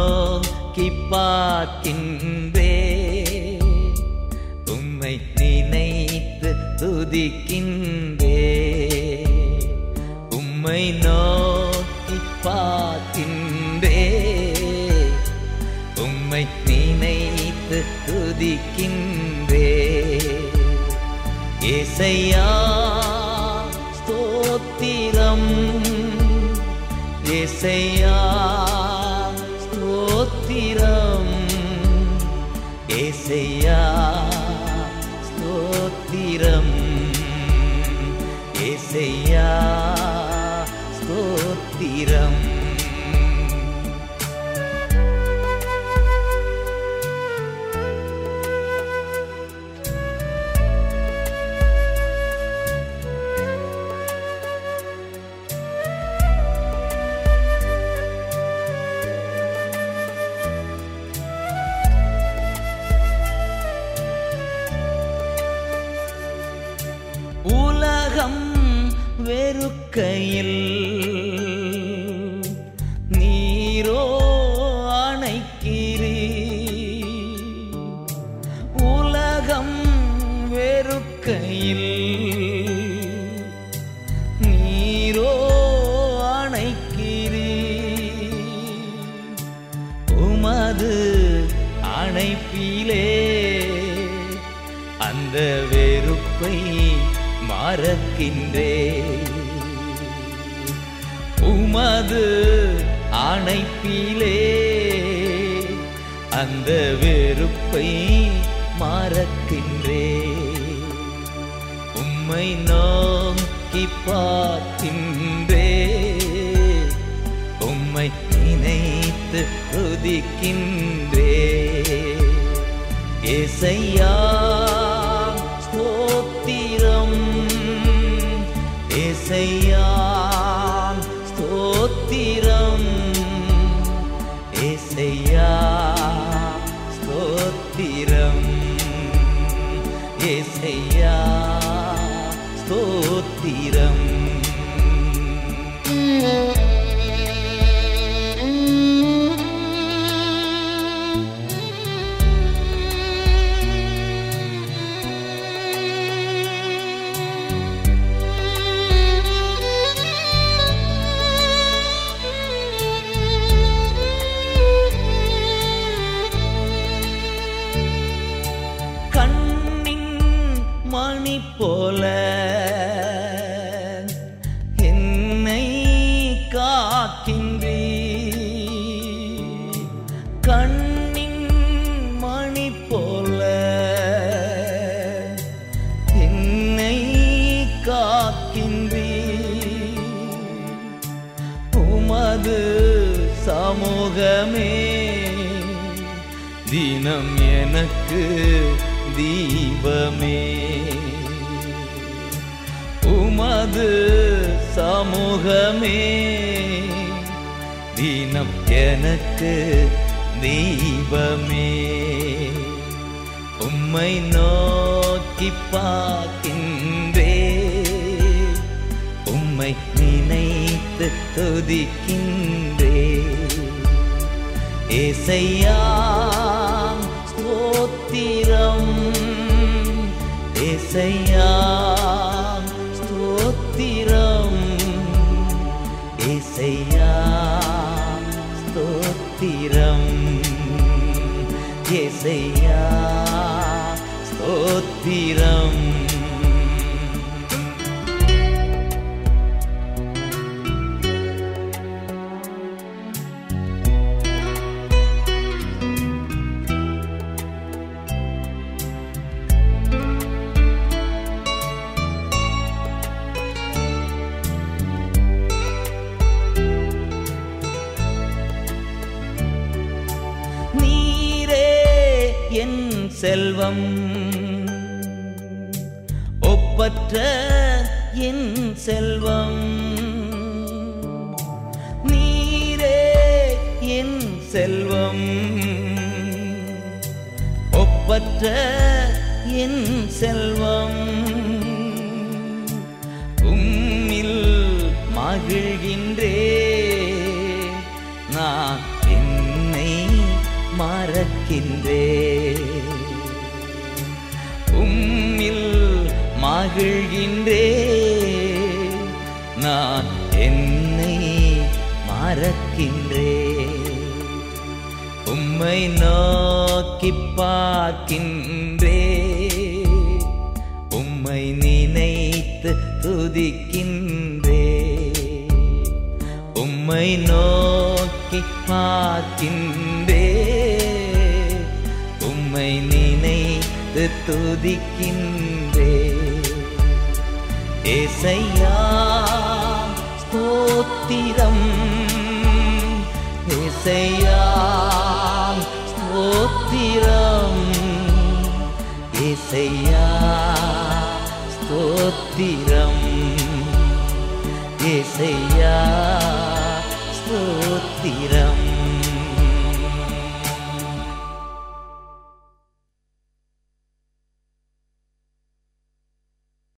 நோக்கி பார்க்கின்றே உம்மை நினைத்து துதிக்கின்றே உம்மை நோக்கி பார்க்கின்றே உம்மை நினைத்து துதிக்கின்றே ஏசையா ஸ்தோத்திரம் ஏசையா ஸ்தோத்திரம் ஏசையா ஸ்தோத்திரம் ஏசையா ஸ்தோத்திரம் உலகம் வெறுக்கையில் நீரோ அணைக்கிறீ உலகம் வெறுக்கையில் நீரோ அணைக்கிறீ உமது அணைப்பிலே அந்த வெறுப்பை மறக்கின்றே உமது அணைப்பிலே அந்த வெறுப்பை மறக்கின்றே உம்மை நோக்கி பார்க்கின்றே உம்மை நினைத்து துதிக்கின்றே ஏசையா ஸ்தோத்திரம் ஏசையா ஸ்தோத்திரம் ஏசையா ஸ்தோத்திரம் ஏசையா ஸ்தோத்திரம் கண்ணின் மணி போல என்னை காக்கின்றீ கண்ணின் மணி போல என்னை காக்கின்றீ உமது சமூகமே தினம் எனக்கு தீபமே உமது சமூகமே தினம் எனக்கு தீபமே உம்மை நோக்கி பார்க்கின்றே உம்மை நினைத்து துதிக்கின்றே ஏசையா ஸ்தோத்திரம் ஏசையா ஸ்தோத்திரம் ஏசையா ஸ்தோத்திரம் ஏசையா ஸ்தோத்திரம் நீரே என் செல்வம் ஒப்பற்ற என் செல்வம் நீரே என் செல்வம் ஒப்பற்ற என் செல்வம் உம்மில் மகிழ்கின்றே நான் என்னை மறக்கின்றே உம்மில் மகிழ்கின்றே நான் என்னை மறக்கின்றே உம்மை நோக்கி பார்க்கின்றே உம்மை நினைத்து துதிக்கின்றே உம்மை நோக்கி பார்க்கின்றே உம்மை நினைத்து துதிக்கின்றே ஏசையா ஸ்தோத்திரம் ஏசையா ஸ்தோத்திரம் ஏசையா ஸ்தோத்திரம் ஏசையா ஸ்தோத்திரம்